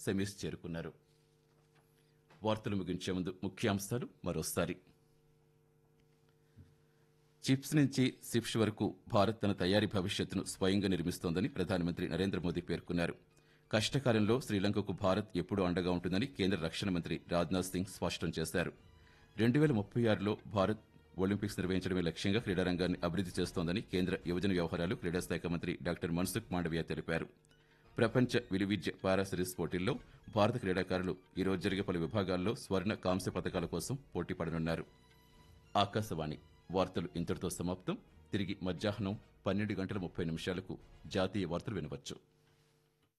semis చేరుకున్నారు వార్తలు ముగించే ముందు ముఖ్యాంశాలు మరోసారి చిప్స్ నుంచి సిప్స్ వరకు భారత్ తన తయారీ భవిష్యత్తును స్వయంగా నిర్మిస్తోందని ప్రధానమంత్రి నరేంద్ర మోదీ పేర్కొన్నారు కష్టకాలంలో శ్రీలంకకు భారత్ ఎప్పుడూ అండగా ఉంటుందని కేంద్ర రక్షణ మంత్రి రాజ్నాథ్ సింగ్ స్పష్టం చేశారు రెండు వేల ముప్పై ఆరులో భారత్ ఒలింపిక్స్ నిర్వహించడమే లక్ష్యంగా క్రీడారంగాన్ని అభివృద్ది చేస్తోందని కేంద్ర యువజన వ్యవహారాలు క్రీడా శాఖ మంత్రి డాక్టర్ మన్సుఖ్ మాండవియా తెలిపారు ప్రపంచ విలువిద్య పారా సిరీస్ పోటీల్లో భారత క్రీడాకారులు ఈరోజు జరిగే పలు విభాగాల్లో స్వర్ణ కాంస్య పథకాల కోసం పోటీ పడనున్నారు ఆకాశవాణి వార్తలు ఇంతటితో సమాప్తం తిరిగి మధ్యాహ్నం పన్నెండు గంటల ముప్పై నిమిషాలకు జాతీయ వార్తలు వినవచ్చు